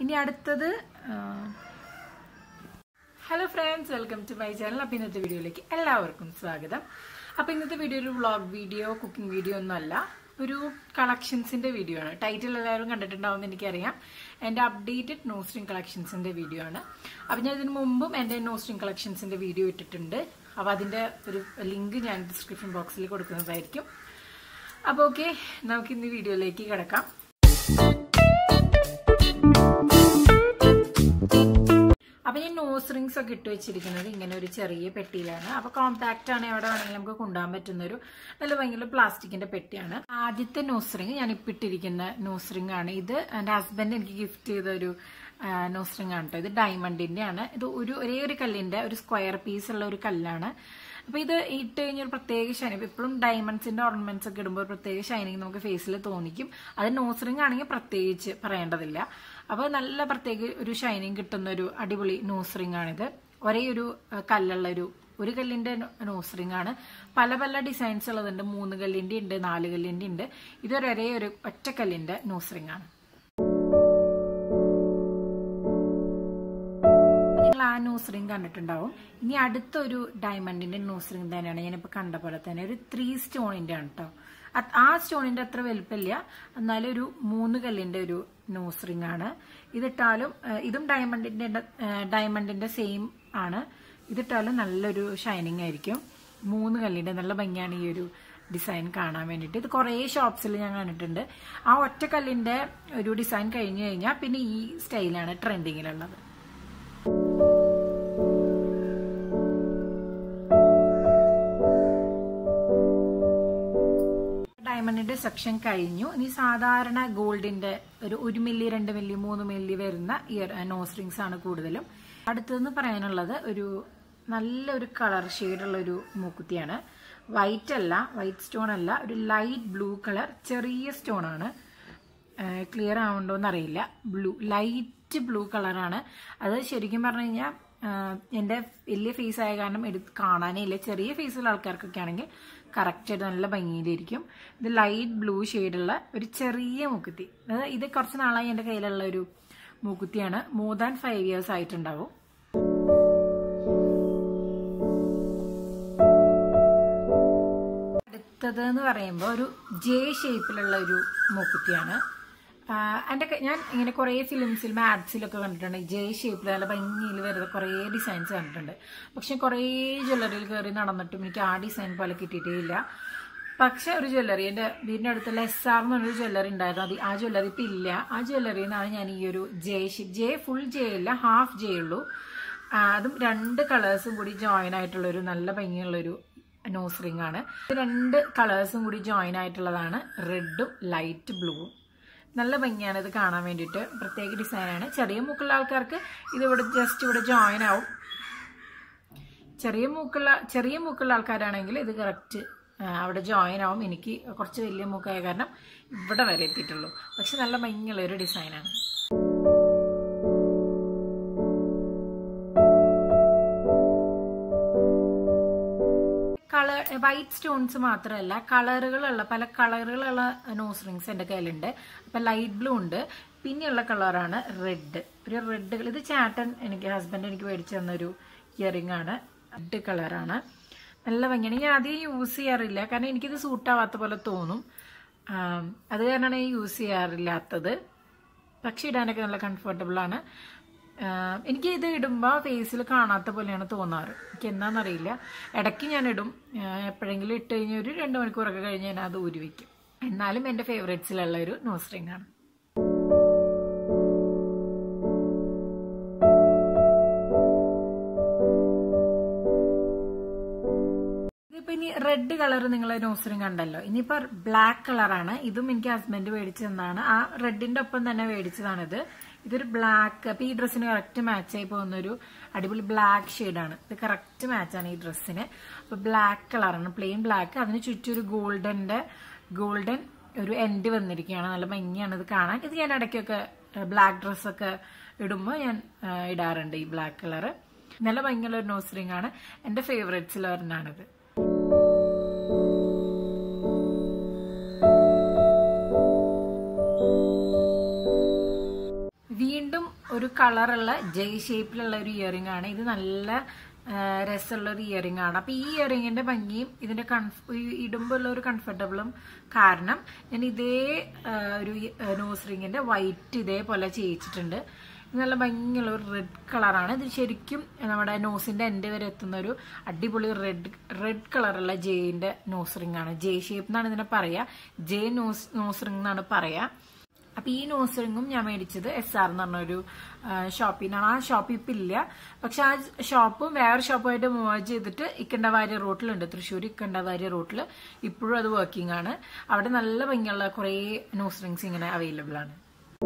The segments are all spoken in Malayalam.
ഇനി അടുത്തത് hello friends welcome to my channel അപ്പോൾ ഇന്നത്തെ വീഡിയോയിലേക്ക് എല്ലാവർക്കും സ്വാഗതം അപ്പോൾ ഇന്നത്തെ വീഡിയോ ഒരു വ്ളോഗ് വീഡിയോ കുക്കിംഗ് വീഡിയോ ഒന്നുമല്ല ഒരു കളക്ഷൻസിന്റെ വീഡിയോ ആണ് ടൈറ്റിൽ എല്ലാവരും കണ്ടിട്ടുണ്ടാവുമെന്ന് എനിക്കറിയാം എൻ്റെ അപ്ഡേറ്റഡ് നോസ്ട്രിങ് കളക്ഷൻസിന്റെ വീഡിയോ ആണ് അപ്പോൾ ഞാൻ ഇതിന് മുമ്പും എൻ്റെ നോസ്ട്രിങ് കളക്ഷൻസിന്റെ വീഡിയോ ഇട്ടിട്ടുണ്ട് അപ്പോൾ അതിന്റെ ഒരു ലിങ്ക് ഞാൻ ഡിസ്ക്രിപ്ഷൻ ബോക്സിൽ കൊടുക്കുന്നതായിരിക്കും അപ്പോൾ ഓക്കെ നമുക്ക് ഇന്ന് വീഡിയോയിലേക്ക് കിടക്കാം അപ്പൊ ഞാൻ നോസ് റിങ്സ് ഒക്കെ ഇട്ട് വെച്ചിരിക്കുന്നത് ഇങ്ങനെ ഒരു ചെറിയ പെട്ടിയിലാണ് അപ്പൊ കോമ്പാക്റ്റ് ആണ് എവിടെ വേണമെങ്കിലും നമുക്ക് കൊണ്ടുപോകാൻ പറ്റുന്ന ഒരു നല്ല ഭയങ്കര പ്ലാസ്റ്റിക്കിന്റെ പെട്ടിയാണ് ആദ്യത്തെ നോസ് റിങ് ഞാൻ ഇപ്പൊ ഇട്ടിരിക്കുന്ന നോസ് റിങ് ആണ് ഇത് എന്റെ ഹസ്ബൻഡ് എനിക്ക് ഗിഫ്റ്റ് ചെയ്ത ഒരു നോസ് റിങ് ആണ് കേട്ടോ ഇത് ഡയമണ്ടിന്റെ ആണ് ഇത് ഒരു ഒരേ ഒരു കല്ലിന്റെ ഒരു സ്ക്വയർ പീസ് ഉള്ള ഒരു കല്ലാണ് അപ്പൊ ഇത് ഇട്ട് കഴിഞ്ഞാൽ ഒരു പ്രത്യേക ഷൈനിങ് ഇപ്പോഴും ഡയമണ്ട്സിന്റെ ഓർണമെന്റ്സ് ഒക്കെ ഇടുമ്പോൾ ഒരു പ്രത്യേക ഷൈനിങ് നമുക്ക് ഫേസിൽ തോന്നിക്കും അത് നോസ് റിങ് ആണെങ്കിൽ പ്രത്യേകിച്ച് പറയേണ്ടതില്ല അപ്പോൾ നല്ല പ്രത്യേക ഒരു ഷൈനിങ് കിട്ടുന്ന ഒരു അടിപൊളി നോസ് റിംഗ് ആണിത് ഒരേ ഒരു കല്ലുള്ള ഒരു ഒരു കല്ലിന്റെ നോസ് റിംഗ് ആണ് പല പല ഡിസൈൻസ് ഉള്ളതുണ്ട് മൂന്ന് കല്ലിന്റെ ഉണ്ട് നാല് കല്ലിന്റെ ഉണ്ട് ഇതൊരേ ഒരു ഒറ്റക്കല്ലിന്റെ നോസ് റിംഗ് ആണ് നിങ്ങൾ ആ നോസ് റിംഗ് കണ്ടിട്ടുണ്ടാവും ഇനി അടുത്തൊരു ഡയമണ്ടിന്റെ നോസ് റിംഗ് തന്നെയാണ് ഞാനിപ്പോ കണ്ട പോലെ തന്നെ ഒരു ത്രീ സ്റ്റോണിന്റെ ആണ് കേട്ടോ ആ സ്റ്റോണിന്റെ അത്ര വലുപ്പമില്ല എന്നാലും ഒരു മൂന്ന് കല്ലിന്റെ ഒരു നോസ് റിംഗ് ആണ് ഇതിട്ടാലും ഇതും ഡയമണ്ടിന്റെ ഡയമണ്ടിന്റെ സെയിം ആണ് ഇതിട്ടാലും നല്ലൊരു ഷൈനിങ് ആയിരിക്കും മൂന്ന് കല്ലിന്റെ നല്ല ഭംഗിയാണ് ഈ ഒരു ഡിസൈൻ കാണാൻ വേണ്ടിയിട്ട് ഇത് കുറേ ഷോപ്സിൽ ഞാൻ കണ്ടിട്ടുണ്ട് ആ ഒറ്റ കല്ലിന്റെ ഒരു ഡിസൈൻ കഴിഞ്ഞു കഴിഞ്ഞാൽ പിന്നെ ഈ സ്റ്റൈലാണ് ട്രെൻഡിങ്ങിലുള്ളത് ഡയമണ്ടിന്റെ സെക്ഷൻ കഴിഞ്ഞു ഇനി സാധാരണ ഗോൾഡിന്റെ ഒരു ഒരു മില്ലി രണ്ട് മില്ലി മൂന്ന് മില്ലി വരുന്ന ഇയർ നോസ് റിങ്സ് ആണ് കൂടുതലും അടുത്തതെന്ന് പറയാനുള്ളത് ഒരു നല്ലൊരു കളർ ഷെയ്ഡുള്ള ഒരു മൂക്കുത്തിയാണ് വൈറ്റ് അല്ല വൈറ്റ് സ്റ്റോൺ അല്ല ഒരു ലൈറ്റ് ബ്ലൂ കളർ ചെറിയ സ്റ്റോൺ ആണ് ക്ലിയർ ആവുണ്ടോന്ന് അറിയില്ല ബ്ലൂ ലൈറ്റ് ബ്ലൂ കളറാണ് അത് ശരിക്കും പറഞ്ഞു കഴിഞ്ഞാൽ എൻ്റെ വലിയ ഫേസ് ആയ കാരണം എടുത്ത് കാണാനേ ഇല്ല ചെറിയ ഫേസുള്ള ആൾക്കാർക്കൊക്കെ ആണെങ്കിൽ കറക്റ്റായിട്ട് നല്ല ഭംഗിയിലിരിക്കും ഇത് ലൈറ്റ് ബ്ലൂ ഷെയ്ഡുള്ള ഒരു ചെറിയ മൂക്കുത്തി അതായത് ഇത് കുറച്ച് നാളായി എൻ്റെ കയ്യിലുള്ള ഒരു മൂക്കുത്തിയാണ് മോർ ദാൻ ഫൈവ് ഇയേഴ്സ് ആയിട്ടുണ്ടാവും അടുത്തത് എന്ന് പറയുമ്പോൾ ഒരു ജെ ഷേപ്പിലുള്ള ഒരു മൂക്കുത്തിയാണ് എൻ്റെ ഞാൻ ഇങ്ങനെ കുറേ ഫിലിംസിലും ആഡ്സിലൊക്കെ കണ്ടിട്ടുണ്ട് ജെ ഷേപ്പിൽ നല്ല ഭംഗിയിൽ വരുന്ന കുറേ ഡിസൈൻസ് കണ്ടിട്ടുണ്ട് പക്ഷെ കുറേ ജ്വല്ലറിയിൽ കയറി നടന്നിട്ടും എനിക്ക് ആ ഡിസൈൻ പോലെ കിട്ടിയിട്ടേ ഇല്ല പക്ഷെ ഒരു ജ്വല്ലറി എൻ്റെ വീടിൻ്റെ അടുത്തുള്ള എസ് ആർ എന്ന് പറഞ്ഞൊരു ജ്വല്ലറി ഉണ്ടായിരുന്നു അത് ആ ജ്വല്ലറി ഇപ്പം ഇല്ല ആ ജ്വല്ലറിയിൽ നിന്നാണ് ഞാൻ ഈ ഒരു J shape J full J ഇല്ല ഹാഫ് ജെ ഉള്ളൂ അതും രണ്ട് കളേഴ്സും കൂടി ജോയിൻ ആയിട്ടുള്ള ഒരു നല്ല ഭംഗിയുള്ളൊരു നോസ് റിംഗ് ആണ് രണ്ട് കളേഴ്സും കൂടി ജോയിൻ ആയിട്ടുള്ളതാണ് റെഡും ലൈറ്റ് ബ്ലൂവും നല്ല ഭംഗിയാണ് ഇത് കാണാൻ വേണ്ടിയിട്ട് പ്രത്യേക ഡിസൈനാണ് ചെറിയ മൂക്കുള്ള ആൾക്കാർക്ക് ഇതിവിടെ ജസ്റ്റ് ഇവിടെ ജോയിൻ ആവും ചെറിയ മൂക്കുള്ള ചെറിയ മൂക്കുള്ള ആൾക്കാരാണെങ്കിൽ ഇത് കറക്റ്റ് അവിടെ ജോയിൻ ആവും എനിക്ക് കുറച്ച് വലിയ മൂക്കായ കാരണം ഇവിടെ വരെ എത്തിയിട്ടുള്ളൂ പക്ഷെ നല്ല ഭംഗിയുള്ള ഒരു ഡിസൈനാണ് കളർ വൈറ്റ് സ്റ്റോൺസ് മാത്രമല്ല കളറുകളുള്ള പല കളറുകളുള്ള നോസ് റിങ്സ് എൻ്റെ കയ്യിലുണ്ട് അപ്പം ലൈറ്റ് ബ്ലൂ ഉണ്ട് പിന്നെയുള്ള കളറാണ് റെഡ് ഒരു റെഡ് ഇത് ചാട്ടൻ എനിക്ക് ഹസ്ബൻഡ് എനിക്ക് മേടിച്ചു തന്നൊരു ഇയറിംഗ് ആണ് റെഡ് കളറാണ് നല്ല ഭംഗിയാണ് ഞാൻ അധികം യൂസ് ചെയ്യാറില്ല കാരണം എനിക്കിത് സൂട്ടാവാത്ത പോലെ തോന്നും അത് കാരണമാണ് ഞാൻ യൂസ് ചെയ്യാറില്ലാത്തത് പക്ഷെ ഇടാനൊക്കെ നല്ല കംഫർട്ടബിൾ ആണ് എനിക്ക് ഇത് ഇടുമ്പോൾ ഫേസിൽ കാണാത്ത പോലെയാണ് തോന്നാറ് എനിക്ക് എന്താണെന്നറിയില്ല ഇടയ്ക്ക് ഞാൻ ഇടും എപ്പോഴെങ്കിലും ഇട്ട് കഴിഞ്ഞാൽ ഒരു രണ്ട് മണിക്കൂറൊക്കെ കഴിഞ്ഞ് ഞാൻ അത് ഊരി വയ്ക്കും എന്നാലും എൻ്റെ ഫേവറേറ്റ്സിലുള്ള ഒരു നോസ് റിംഗ് ആണ് ഇതിപ്പോ ഇനി റെഡ് കളർ നിങ്ങൾ നോസ് റിംഗ് കണ്ടല്ലോ ഇനിയിപ്പോ ബ്ലാക്ക് കളറാണ് ഇതും എനിക്ക് ഹസ്ബൻഡ് മേടിച്ചു തന്നാണ് ആ റെഡിന്റെ ഒപ്പം തന്നെ മേടിച്ചതാണിത് ഇതൊരു ബ്ലാക്ക് അപ്പൊ ഈ ഡ്രസ്സിന് കറക്റ്റ് മാച്ച് ആയി പോകുന്ന ഒരു അടിപൊളി ബ്ലാക്ക് ഷെയ്ഡാണ് ഇത് കറക്റ്റ് മാച്ചാണ് ഈ ഡ്രസ്സിന് അപ്പൊ ബ്ലാക്ക് കളറാണ് പ്ലെയിൻ ബ്ലാക്ക് അതിന് ചുറ്റും ഒരു ഗോൾഡന്റെ ഗോൾഡൻ ഒരു എൻഡ് വന്നിരിക്കുകയാണ് നല്ല ഭംഗിയാണ് ഇത് കാണാൻ ഇത് ഞാൻ ഇടയ്ക്കൊക്കെ ബ്ലാക്ക് ഡ്രസ്സൊക്കെ ഇടുമ്പോൾ ഞാൻ ഇടാറുണ്ട് ഈ ബ്ലാക്ക് കളർ നല്ല ഭംഗിയുള്ള ഒരു നോസ് റിംഗ് ആണ് എൻ്റെ ഫേവറേറ്റ്സിൽ ഒരെണ്ണാണിത് വീണ്ടും ഇതും ഒരു കളറുള്ള ജയ് ഷേപ്പിലുള്ള ഒരു ഇയറിംഗ് ആണ് ഇത് നല്ല ആ, രസമുള്ള ഒരു ഇയറിംഗ് ആണ് അപ്പൊ ഈ ഇയറിംഗിന്റെ ഭംഗിയും ഇതിന്റെ കൺഫ് ഇടുമ്പോൾ ഉള്ള ഒരു കംഫർട്ടബിളും കാരണം ഞാൻ ഇതേ ആ, ഒരു നോസ് റിങ്ങിന്റെ വൈറ്റ് ഇതേപോലെ ചെയ്യിച്ചിട്ടുണ്ട് ഇത് നല്ല ഭംഗിയുള്ള ഒരു റെഡ് കളറാണ് ഇത് ശരിക്കും നമ്മുടെ നോസിന്റെ എൻഡ് വരെ എത്തുന്ന ഒരു അടിപൊളി റെഡ് റെഡ് കളറുള്ള ജെയിന്റെ നോസ് റിംഗ് ആണ് ജെ ഷേപ്പ് എന്നാണ് ഇതിനെ പറയാ ജെ നോസ് നോസ് റിംഗ് എന്നാണ് പറയാ അപ്പൊ ഈ നോസ് റിങ്ങും ഞാൻ മേടിച്ചത് എസ് ആർ എന്ന് പറഞ്ഞൊരു ഷോപ്പിൽ നിന്നാണ് ആ ഷോപ്പ് ഇപ്പം ഇല്ല പക്ഷെ ആ ഷോപ്പും വേറെ ഷോപ്പുമായിട്ട് മൂവ് ചെയ്തിട്ട് ഇക്കണ്ടവാര്യ റോട്ടിലുണ്ട് തൃശ്ശൂർ ഇക്കണ്ടവാര്യ റോട്ടിൽ ഇപ്പോഴും അത് വർക്കിംഗ് ആണ് അവിടെ നല്ല ഭംഗിയുള്ള കുറേ നോസ് റിങ്സ് ഇങ്ങനെ അവൈലബിൾ ആണ്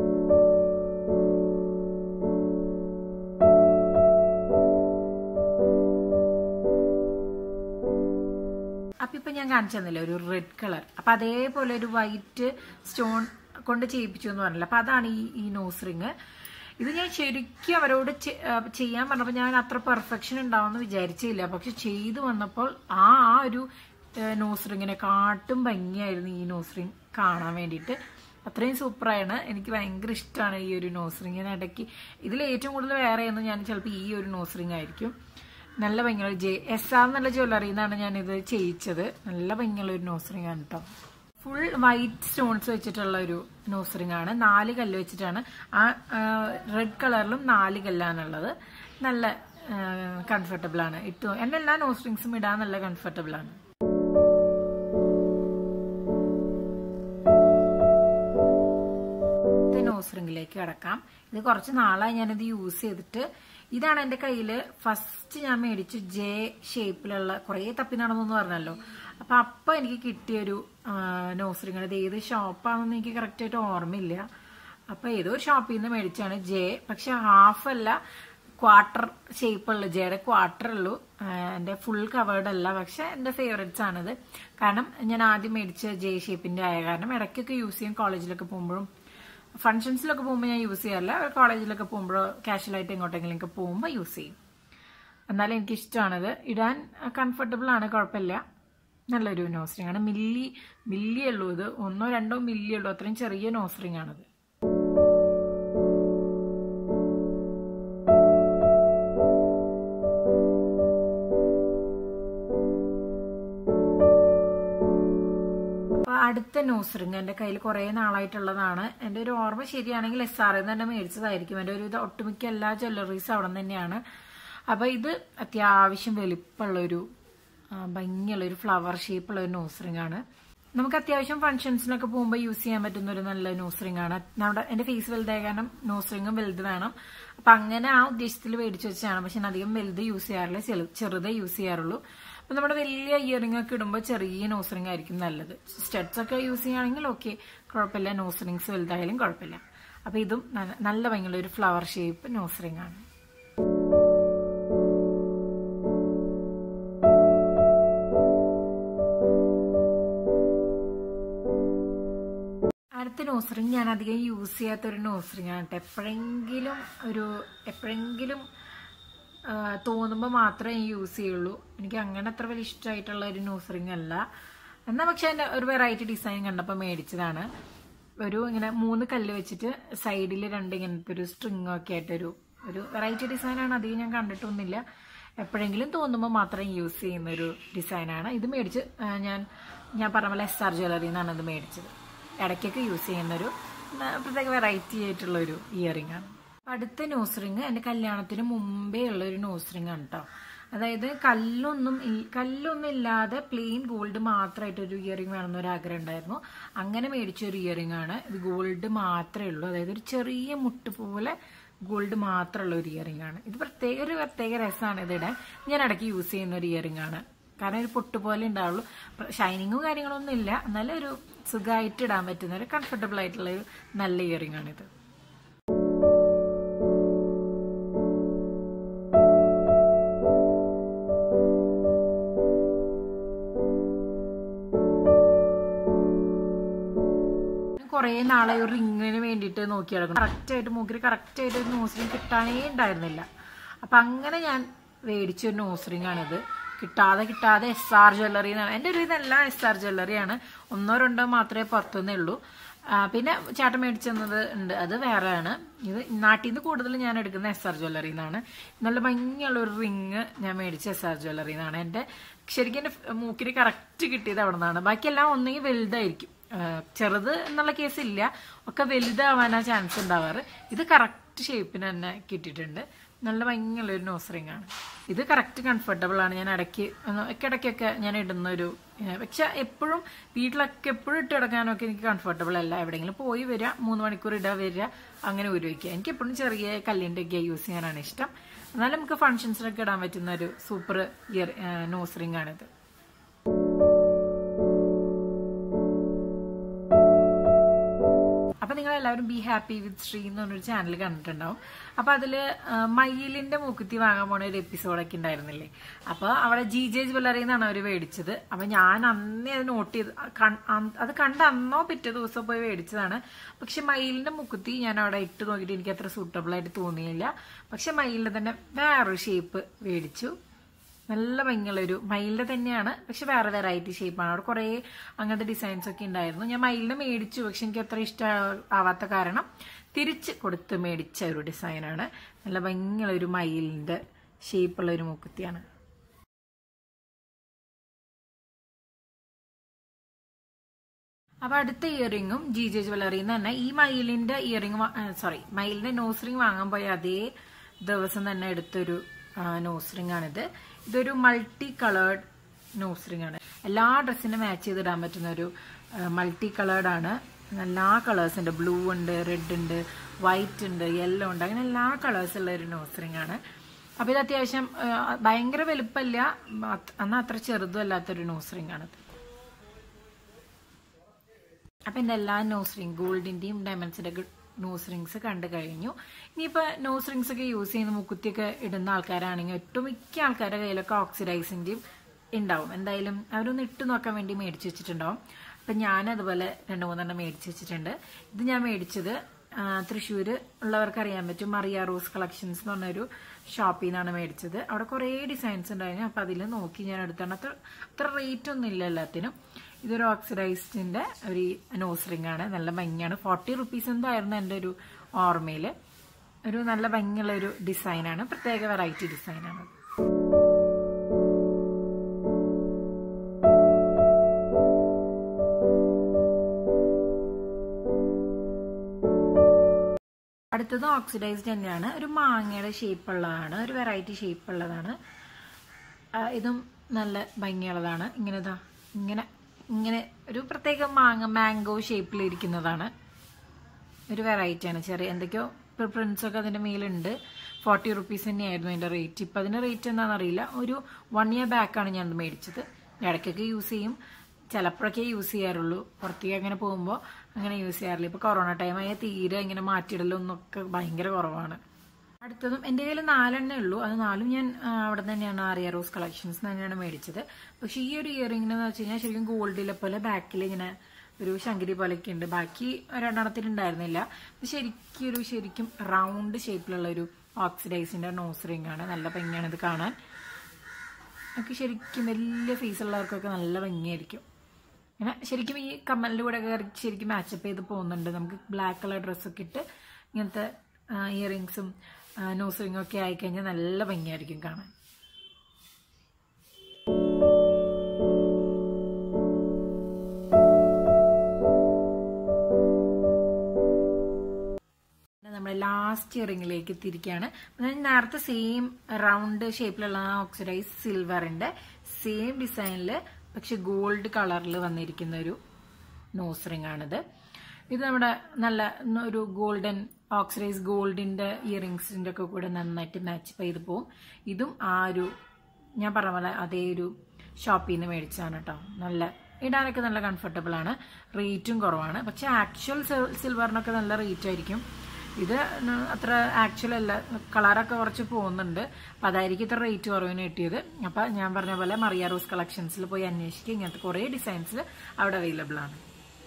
അപ്പൊ ഇപ്പൊ ഞാൻ കാണിച്ചു തന്നില്ലേ ഒരു റെഡ് കളർ അപ്പൊ അതേപോലെ ഒരു വൈറ്റ് സ്റ്റോൺ കൊണ്ട് ചെയ്യിപ്പിച്ചു എന്ന് പറഞ്ഞില്ല അപ്പൊ അതാണ് ഈ ഈ നോസ് റിങ് ഇത് ഞാൻ ശരിക്കും അവരോട് ചെ- ആ, ചെയ്യാൻ പറഞ്ഞപ്പോൾ ഞാൻ അത്ര പെർഫെക്ഷൻ ഉണ്ടാവുമെന്ന് വിചാരിച്ചില്ല പക്ഷെ ചെയ്തു വന്നപ്പോൾ ആ ആ ഒരു നോസ് റിങ്ങിനെ കാട്ടും ഭംഗിയായിരുന്നു ഈ നോസ് റിങ് കാണാൻ വേണ്ടിയിട്ട് അത്രയും സൂപ്പറാണ് എനിക്ക് ഭയങ്കര ഇഷ്ടമാണ് ഈ ഒരു നോസ് റിങ്ങിന് ഇടയ്ക്ക് ഇതിൽ ഏറ്റവും കൂടുതൽ വേറെ ഒന്നും ഞാൻ ചിലപ്പോൾ ഈ ഒരു നോസ് റിങ് ആയിരിക്കും നല്ല ഭംഗിയുള്ള ജെ എസ് ആർ എന്നുള്ള ജ്വല്ലറിയിൽ നിന്നാണ് ഞാനിത് ചെയ്യിച്ചത് നല്ല ഭംഗിയുള്ള ഒരു നോസ് റിംഗ് ആണ് കേട്ടോ ഫുൾ വൈറ്റ് സ്റ്റോൺസ് വെച്ചിട്ടുള്ള ഒരു നോസ് റിംഗ് ആണ് നാല് കല്ല് വെച്ചിട്ടാണ് ആ റെഡ് കളറിലും നാല് കല്ലാണുള്ളത് നല്ല കംഫർട്ടബിൾ ആണ് ഇട്ടു എൻ്റെ എല്ലാ നോസ് റിങ്സും ഇടാൻ നല്ല കംഫർട്ടബിൾ ആണ് നോസ് റിംഗിലേക്ക് കിടക്കാം ഇത് കുറച്ച് നാളായി ഞാനിത് യൂസ് ചെയ്തിട്ട് ഇതാണ് എൻ്റെ കയ്യിൽ ഫസ്റ്റ് ഞാൻ മേടിച്ച ജെ ഷേപ്പിലുള്ള കുറേ തപ്പി നടന്നു പറഞ്ഞല്ലോ അപ്പൊ അപ്പൊ എനിക്ക് കിട്ടിയൊരു നോസ് റിംഗ് ഇത് ഏത് ഷോപ്പാണെന്ന് എനിക്ക് കറക്റ്റ് ആയിട്ട് ഓർമ്മയില്ല അപ്പൊ ഏതോ ഒരു ഷോപ്പിൽ നിന്ന് മേടിച്ചാണ് ജെ പക്ഷെ ഹാഫ് അല്ല ക്വാർട്ടർ ഷേപ്പുള്ള ജെയുടെ ക്വാർട്ടർ ഉള്ളൂ എൻ്റെ ഫുൾ കവേർഡ് അല്ല പക്ഷെ എൻ്റെ ഫേവറേറ്റ്സ് ആണിത് കാരണം ഞാൻ ആദ്യം മേടിച്ച ജെ ഷേപ്പിന്റെ ആയ കാരണം ഇടയ്ക്കൊക്കെ യൂസ് ചെയ്യും കോളേജിലൊക്കെ പോകുമ്പോഴും ഫംഗ്ഷൻസിലൊക്കെ പോകുമ്പോൾ ഞാൻ യൂസ് ചെയ്യാറില്ല കോളേജിലൊക്കെ പോകുമ്പോൾ കാഷ്വലായിട്ട് എങ്ങോട്ടെങ്കിലും ഒക്കെ പോകുമ്പോൾ യൂസ് ചെയ്യും എന്നാലും എനിക്ക് ഇഷ്ടമാണിത് ഇടാൻ കംഫർട്ടബിൾ ആണ് കുഴപ്പമില്ല നല്ലൊരു നോസ്റിംഗ് ആണ് മില്ലി മില്ലി ഉള്ളൂ ഇത് ഒന്നോ രണ്ടോ മില്ലി ഉള്ളൂ അത്രയും ചെറിയ നോസ്റിംഗ് ആണിത് അപ്പൊ അടുത്ത നോസ് റിംഗ് എന്റെ കയ്യിൽ കുറെ നാളായിട്ടുള്ളതാണ് എന്റെ ഒരു ഓർമ്മ ശരിയാണെങ്കിൽ എസ് ആർ തന്നെ മേടിച്ചതായിരിക്കും എന്റെ ഒരു ഇത് ഒട്ടുമിക്ക എല്ലാ ജ്വല്ലറീസും അവിടെ തന്നെയാണ് അപ്പൊ ഇത് അത്യാവശ്യം വലിപ്പമുള്ള ഒരു ഭംഗിയുള്ള ഒരു ഫ്ലവർ ഷേപ്പുള്ള ഒരു നോസ് റിംഗ് ആണ് നമുക്ക് അത്യാവശ്യം ഫംഗ്ഷൻസിനൊക്കെ പോകുമ്പോൾ യൂസ് ചെയ്യാൻ പറ്റുന്ന ഒരു നല്ല നോസ് റിംഗ് ആണ് നമ്മുടെ എന്റെ ഫേസ് വലുതായ കാരണം നോസ് റിംഗും വലുത് വേണം അപ്പൊ അങ്ങനെ ആ ഉദ്ദേശത്തിൽ മേടിച്ചു വെച്ചാണ് പക്ഷെ ഞാൻ അധികം വലുത് യൂസ് ചെയ്യാറില്ല ചെറു- ചെറുതേ യൂസ് ചെയ്യാറുള്ളൂ അപ്പൊ നമ്മുടെ വലിയ ഇയറിംഗ് ഒക്കെ ഇടുമ്പോൾ ചെറിയ നോസ് റിംഗ് ആയിരിക്കും നല്ലത് സ്റ്റഡ്സ് ഒക്കെ യൂസ് ചെയ്യുകയാണെങ്കിൽ ഓക്കെ കുഴപ്പമില്ല നോസ് റിംഗ്സ് വലുതായാലും കുഴപ്പമില്ല അപ്പൊ ഇതും നല്ല- നല്ല ഭംഗിയുള്ള ഒരു ഫ്ലവർ ഷേപ്പ് നോസ് റിംഗ് ആണ് അടുത്ത നോസ് റിംഗ് ഞാൻ അധികം യൂസ് ചെയ്യാത്ത ഒരു നോസ് റിംഗ് ആണ് കേട്ടോ എപ്പോഴെങ്കിലും ഒരു എപ്പോഴെങ്കിലും തോന്നുമ്പോൾ മാത്രമേ യൂസ് ചെയ്യുള്ളൂ എനിക്ക് അങ്ങനെ അത്ര വലിയ ഇഷ്ടമായിട്ടുള്ള ഒരു നോസ് റിംഗ് അല്ല എന്നാൽ പക്ഷെ അതിൻ്റെ ഒരു വെറൈറ്റി ഡിസൈൻ കണ്ടപ്പോൾ മേടിച്ചതാണ് ഒരു ഇങ്ങനെ മൂന്ന് കല്ല് വെച്ചിട്ട് സൈഡിൽ രണ്ട് ഇങ്ങനത്തെ ഒരു സ്ട്രിങ് ഒക്കെ ആയിട്ടൊരു ഒരു വെറൈറ്റി ഡിസൈനാണ് അധികം ഞാൻ കണ്ടിട്ടൊന്നുമില്ല എപ്പോഴെങ്കിലും തോന്നുമ്പോൾ മാത്രം യൂസ് ചെയ്യുന്ന ഒരു ഡിസൈനാണ് ഇത് മേടിച്ച് ആ, ഞാൻ ഞാൻ പറഞ്ഞ പോലെ എസ് ആർ ജ്വല്ലറിയിൽ നിന്നാണ് ഇത് മേടിച്ചത് ഇടയ്ക്കൊക്കെ യൂസ് ചെയ്യുന്ന ഒരു ആ, പ്രത്യേക വെറൈറ്റി ആയിട്ടുള്ള ഒരു ഇയറിംഗ് ആണ് അപ്പൊ അടുത്ത നോസ് റിങ് എൻ്റെ കല്യാണത്തിന് മുമ്പേ ഉള്ള ഒരു നോസ് റിങ് ആണ് കേട്ടോ അതായത് കല്ലൊന്നും ഇൽ- കല്ലൊന്നും ഇല്ലാതെ പ്ലെയിൻ ഗോൾഡ് മാത്രമായിട്ട് ഒരു ഇയറിംഗ് വേണമെന്ന് ഒരു ആഗ്രഹം ഉണ്ടായിരുന്നു അങ്ങനെ മേടിച്ച ഒരു ഇയറിംഗ് ആണ് ഇത് ഗോൾഡ് മാത്രമേ ഉള്ളൂ അതായത് ഒരു ചെറിയ മുട്ട് പോലെ ഗോൾഡ് മാത്രമുള്ള ഒരു ഇയറിംഗ് ആണ് ഇത് പ്രത്യേക ഒരു പ്രത്യേക രസമാണ് ഇതിടാൻ ഞാൻ ഇടയ്ക്ക് യൂസ് ചെയ്യുന്ന ഒരു ഇയറിംഗ് ആണ് കാരണം ഒരു പൊട്ട് പോലെ ഉണ്ടാവുള്ളൂ ഷൈനിങ്ങും കാര്യങ്ങളൊന്നും ഇല്ല എന്നാലും ഒരു സുഖമായിട്ട് ഇടാൻ പറ്റുന്ന ഒരു കംഫർട്ടബിൾ ആയിട്ടുള്ള ഒരു നല്ല ഇയറിംഗ് ആണിത് കുറേ നാളെ ഒരു റിങ്ങിന് വേണ്ടിയിട്ട് നോക്കി നടക്കണം കറക്റ്റ് ആയിട്ട് മൂക്കിൽ കറക്റ്റ് ആയിട്ട് ഒരു നോസ് റിങ് കിട്ടാനേ ഉണ്ടായിരുന്നില്ല അപ്പൊ അങ്ങനെ ഞാൻ മേടിച്ച ഒരു നോസ് റിങ് ആണിത് കിട്ടാതെ കിട്ടാതെ എസ് ആർ ജ്വല്ലറി എന്നാണ് എൻ്റെ ഒരു ഇതെല്ലാം എസ് ആർ ജ്വല്ലറിയാണ് ഒന്നോ രണ്ടോ മാത്രമേ പുറത്തുനിന്നേ ഉള്ളൂ ആ, പിന്നെ ചേട്ടൻ മേടിച്ചെന്നത് ഉണ്ട് അത് വേറെയാണ് ഇത് നാട്ടിൽ നിന്ന് കൂടുതൽ ഞാൻ എടുക്കുന്ന എസ് ആർ ജ്വല്ലറിയിൽ നിന്നാണ് നല്ല ഭംഗിയുള്ള ഒരു റിങ് ഞാൻ മേടിച്ച എസ് ആർ ജ്വല്ലറിയിൽ നിന്നാണ് എൻ്റെ ശരിക്കും എൻ്റെ മൂക്കിന് കറക്റ്റ് കിട്ടിയത് അവിടെ നിന്നാണ് ബാക്കിയെല്ലാം ഒന്നെങ്കിൽ വലുതായിരിക്കും ആ, ചെറുത് എന്നുള്ള കേസ് ഇല്ല ഒക്കെ വലുതാവാനാ ചാൻസ് ഉണ്ടാവാറ് ഇത് കറക്റ്റ് ഷേപ്പിന് തന്നെ കിട്ടിയിട്ടുണ്ട് നല്ല ഭംഗിയുള്ള ഒരു നോസ് റിംഗ് ആണ് ഇത് കറക്റ്റ് കംഫർട്ടബിൾ ആണ് ഞാൻ ഇടയ്ക്ക് ഒന്ന് ഇടയ്ക്കിടയ്ക്കൊക്കെ ഞാൻ ഇടുന്ന ഒരു ഏഹ്, പക്ഷെ എപ്പോഴും വീട്ടിലൊക്കെ എപ്പോഴും ഇട്ട് കിടക്കാനൊക്കെ എനിക്ക് കംഫർട്ടബിൾ അല്ല എവിടെയെങ്കിലും പോയി വരിക മൂന്ന് മണിക്കൂർ ഇടുക വരിക അങ്ങനെ ഉപയോഗിക്കുക എനിക്ക് എപ്പോഴും ചെറിയ കല്ലിൻ്റെ ഒക്കെ യൂസ് ചെയ്യാനാണ് ഇഷ്ടം എന്നാലും നമുക്ക് ഫംഗ്ഷൻസിനൊക്കെ ഇടാൻ പറ്റുന്ന ഒരു സൂപ്പർ ഇയർ നോസ് റിംഗ് ആണിത് അപ്പൊ നിങ്ങൾ എല്ലാവരും ബി ഹാപ്പി വിത്ത് ശ്രീ എന്ന് പറഞ്ഞൊരു ചാനൽ കണ്ടിട്ടുണ്ടാവും അപ്പൊ അതില് ആ, മയിലിന്റെ മൂക്കുത്തി വാങ്ങാൻ പോണ ഒരു എപ്പിസോഡൊക്കെ ഉണ്ടായിരുന്നില്ലേ അപ്പൊ അവിടെ ജി ജെ ജ്വല്ലറി എന്നാണ് അവർ മേടിച്ചത് അപ്പൊ ഞാൻ അന്നേ അത് നോട്ട് ചെയ്ത് കൺ- അന്ന് അത് കണ്ട അന്നോ പിറ്റേ ദിവസം പോയി മേടിച്ചതാണ് പക്ഷെ മയിലിന്റെ മുക്കുത്തി ഞാൻ അവിടെ ഇട്ട് നോക്കിയിട്ട് എനിക്ക് അത്ര സൂട്ടബിൾ ആയിട്ട് തോന്നിയില്ല പക്ഷെ മയിലിന്റെ തന്നെ വേറൊരു ഷേപ്പ് മേടിച്ചു നല്ല ഭംഗിയുള്ള ഒരു മയിലിന്റെ തന്നെയാണ് പക്ഷെ വേറെ വെറൈറ്റി ഷേപ്പാണ് അവിടെ കുറേ അങ്ങനത്തെ ഡിസൈൻസ് ഒക്കെ ഉണ്ടായിരുന്നു ഞാൻ മയിലിനെ മേടിച്ചു പക്ഷെ എനിക്ക് അത്ര ഇഷ്ടം ആവാത്ത കാരണം തിരിച്ച് കൊടുത്ത് മേടിച്ച ഒരു ഡിസൈനാണ് നല്ല ഭംഗിയുള്ള ഒരു മയിലിന്റെ ഷേപ്പുള്ള ഒരു മൂക്കുത്തിയാണ് അപ്പൊ അടുത്ത ഇയറിങ്ങും ജി ജെ ജ്വല്ലറിയിൽ നിന്ന് തന്നെ ഈ മയിലിന്റെ ഇയറിംഗ് സോറി മയിലിന്റെ നോസ് റിംഗ് വാങ്ങാൻ പോയ അതേ ദിവസം തന്നെ എടുത്തൊരു നോസ് റിംഗ് ആണിത് ഇതൊരു മൾട്ടി കളേർഡ് നോസ് റിംഗ് ആണ് എല്ലാ ഡ്രസ്സിനും മാച്ച് ചെയ്തിടാൻ പറ്റുന്ന ഒരു മൾട്ടി കളേർഡ് ആണ് എല്ലാ കളേഴ്സ് ഉണ്ട് ബ്ലൂ ഉണ്ട് റെഡ് ഉണ്ട് വൈറ്റ് ഉണ്ട് യെല്ലോ ഉണ്ട് അങ്ങനെ എല്ലാ കളേഴ്സ് ഉള്ള ഒരു നോസ് റിംഗ് ആണ് അപ്പൊ ഇത് അത്യാവശ്യം ആ, ഭയങ്കര വലുപ്പമില്ല എന്നാൽ അത്ര ചെറുതും അല്ലാത്തൊരു നോസ് റിംഗ് ആണിത് അപ്പൊ എന്റെ എല്ലാ നോസ് റിംഗ് ഗോൾഡിന്റെയും ഡയമണ്ട്സിന്റെ ഒക്കെ നോസ് റിങ്സ് കണ്ടു കഴിഞ്ഞു ഇനിയിപ്പോ നോസ് റിങ്സ് ഒക്കെ യൂസ് ചെയ്യുന്ന മുക്കുത്തിയൊക്കെ ഇടുന്ന ആൾക്കാരാണെങ്കിൽ ഏറ്റവും മിക്ക ആൾക്കാരുടെ കയ്യിലൊക്കെ ഓക്സിഡൈസിന്റെയും ഉണ്ടാവും എന്തായാലും അവരൊന്ന് ഇട്ട് നോക്കാൻ വേണ്ടി മേടിച്ചു വെച്ചിട്ടുണ്ടാവും അപ്പൊ ഞാൻ അതുപോലെ രണ്ടു മൂന്നെണ്ണം മേടിച്ചു വെച്ചിട്ടുണ്ട് ഇത് ഞാൻ മേടിച്ചത് ആ, തൃശ്ശൂര് ഉള്ളവർക്ക് അറിയാൻ പറ്റും മറിയ റോസ് കളക്ഷൻസ് എന്ന് പറഞ്ഞൊരു ഷോപ്പിൽ നിന്നാണ് മേടിച്ചത് അവിടെ കുറേ ഡിസൈൻസ് ഉണ്ടായിരുന്നു അപ്പൊ അതിൽ നോക്കി ഞാൻ എടുത്താണ് അത്ര അത്ര റേറ്റ് ഒന്നും ഇല്ല എല്ലാത്തിനും ഇതൊരു ഓക്സിഡൈസ്ഡിന്റെ ഒരു നോസ് റിംഗ് ആണ് നല്ല ഭംഗിയാണ് ഫോർട്ടി റുപ്പീസ് എന്തായിരുന്നു എൻ്റെ ഒരു ഓർമ്മയിൽ ഒരു നല്ല ഭംഗിയുള്ള ഒരു ഡിസൈനാണ് പ്രത്യേക വെറൈറ്റി ഡിസൈനാണ് അടുത്തത് ഓക്സിഡൈസ്ഡ് തന്നെയാണ് ഒരു മാങ്ങയുടെ ഷേപ്പ് ഉള്ളതാണ് ഒരു വെറൈറ്റി ഷേപ്പ് ഉള്ളതാണ് ആ, ഇതും നല്ല ഭംഗിയുള്ളതാണ് ഇങ്ങനെ ഇതാ ഇങ്ങനെ ഇങ്ങനെ ഒരു പ്രത്യേക മാങ്ങ മാംഗോ ഷേപ്പിലിരിക്കുന്നതാണ് ഒരു വെറൈറ്റി ആണ് ചെറിയ എന്തൊക്കെയോ പ്രിൻസ് ഒക്കെ അതിന്റെ മേലുണ്ട് ഫോർട്ടി റുപ്പീസ് തന്നെയായിരുന്നു അതിന്റെ റേറ്റ് ഇപ്പൊ അതിന്റെ റേറ്റ് എന്താണെന്ന് അറിയില്ല ഒരു വൺ ഇയർ ബാക്കാണ് ഞാൻ ഇത് മേടിച്ചത് ഇടയ്ക്കൊക്കെ യൂസ് ചെയ്യും ചിലപ്പോഴൊക്കെ യൂസ് ചെയ്യാറുള്ളൂ പുറത്തേക്ക് അങ്ങനെ പോകുമ്പോൾ അങ്ങനെ യൂസ് ചെയ്യാറില്ല ഇപ്പൊ കൊറോണ ടൈമായ തീരെ ഇങ്ങനെ മാറ്റിയിടലൊന്നൊക്കെ ഭയങ്കര കുറവാണ് അടുത്തതും എൻ്റെ കയ്യിൽ നാലെണ്ണേ ഉള്ളൂ അത് നാലും ഞാൻ ആ, അവിടെ തന്നെയാണ് ആറിയ റോസ് കളക്ഷൻസ് തന്നെയാണ് മേടിച്ചത് പക്ഷെ ഈ ഒരു ഇയറിംഗിന് എന്ന് വെച്ച് കഴിഞ്ഞാൽ ശരിക്കും ഗോൾഡിലെ പോലെ ബാക്കിൽ ഇങ്ങനെ ഒരു ശങ്കരി പോലെയൊക്കെ ഉണ്ട് ബാക്കി രണ്ടെണ്ണത്തിൽ ഉണ്ടായിരുന്നില്ല ഇത് ശരിക്കും ഒരു ശരിക്കും റൗണ്ട് ഷേപ്പിലുള്ള ഒരു ഓക്സിഡൈസിന്റെ നോസ് റിംഗ് ആണ് നല്ല ഭംഗിയാണ് ഇത് കാണാൻ നമുക്ക് ശരിക്കും വലിയ ഫേസ് ഉള്ളവർക്കൊക്കെ നല്ല ഭംഗിയായിരിക്കും ഇങ്ങനെ ശരിക്കും ഈ കമ്മലിന്റെ കൂടെ ഒക്കെ ശരിക്കും മാച്ചപ്പ് ചെയ്ത് പോകുന്നുണ്ട് നമുക്ക് ബ്ലാക്ക് കളർ ഡ്രസ്സൊക്കെ ഇട്ട് ഇങ്ങനത്തെ ഇയറിങ്സും നോസ് റിങ്ങും ഒക്കെ ആയിക്കഴിഞ്ഞാൽ നല്ല ഭംഗിയായിരിക്കും കാണാൻ നമ്മുടെ ലാസ്റ്റ് ഇയറിംഗിലേക്ക് എത്തിയിരിക്കുകയാണ് ഞാൻ നേരത്തെ സെയിം റൗണ്ട് ഷേപ്പിലുള്ള ഓക്സിഡൈസ് സിൽവറിന്റെ സെയിം ഡിസൈനിൽ പക്ഷെ ഗോൾഡ് കളറിൽ വന്നിരിക്കുന്ന ഒരു നോസ് റിംഗ് ആണിത് ഇത് നമ്മുടെ നല്ല ഒരു ഗോൾഡൻ ഓക്സിഡൈസ് ഗോൾഡിന്റെ ഇയറിങ്സിന്റെ ഒക്കെ കൂടെ നന്നായിട്ട് മാച്ച് ചെയ്ത് പോവും ഇതും ആ ഒരു ഞാൻ പറഞ്ഞ പോലെ അതേ ഒരു ഷോപ്പിൽ നിന്ന് മേടിച്ചതാണ് കേട്ടോ നല്ല ഇടാനൊക്കെ നല്ല കംഫർട്ടബിൾ ആണ് റേറ്റും കുറവാണ് പക്ഷെ ആക്ച്വൽ സിൽവറിനൊക്കെ നല്ല റേറ്റ് ആയിരിക്കും ഇത് ന- അത്ര ആക്ച്വൽ അല്ല കളറൊക്കെ കുറച്ച് പോകുന്നുണ്ട് അപ്പം അതായിരിക്കും ഇത്ര റേറ്റ് കുറവിന് കിട്ടിയത് അപ്പം ഞാൻ പറഞ്ഞ പോലെ മറിയ റോസ് കളക്ഷൻസിൽ പോയി അന്വേഷിക്കുക ഇങ്ങനത്തെ കുറേ ഡിസൈൻസിൽ അവിടെ അവൈലബിൾ ആണ്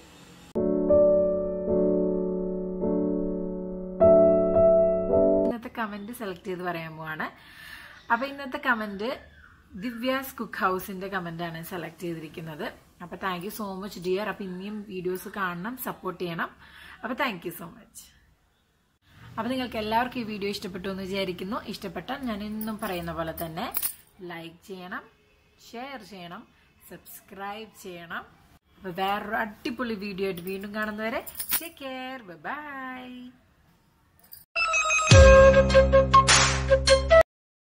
ഇന്നത്തെ കമന്റ് സെലക്ട് ചെയ്ത് പറയാൻ പോവാണ് അപ്പൊ ഇന്നത്തെ കമന്റ് ദിവ്യാസ് കുക്ക് ഹൗസിന്റെ കമന്റ് ആണ് സെലക്ട് ചെയ്തിരിക്കുന്നത് അപ്പോൾ thank you so much dear അപ്പോൾ ഇനിയും വീഡിയോസ് കാണണം സപ്പോർട്ട് ചെയ്യണം അപ്പോൾ താങ്ക് യു സോ മച്ച് അപ്പോൾ നിങ്ങൾക്ക് എല്ലാവർക്കും ഈ വീഡിയോ ഇഷ്ടപ്പെട്ടു എന്ന് വിചാരിക്കുന്നു ഇഷ്ടപ്പെട്ടാൽ ഞാൻ ഇന്നും പറയുന്ന പോലെ തന്നെ ലൈക്ക് ചെയ്യണം ഷെയർ ചെയ്യണം സബ്സ്ക്രൈബ് ചെയ്യണം അപ്പോൾ വേറൊരു അടിപൊളി വീഡിയോ ആയിട്ട് വീണ്ടും കാണുന്നവരെ ടേക്ക് കെയർ ബൈ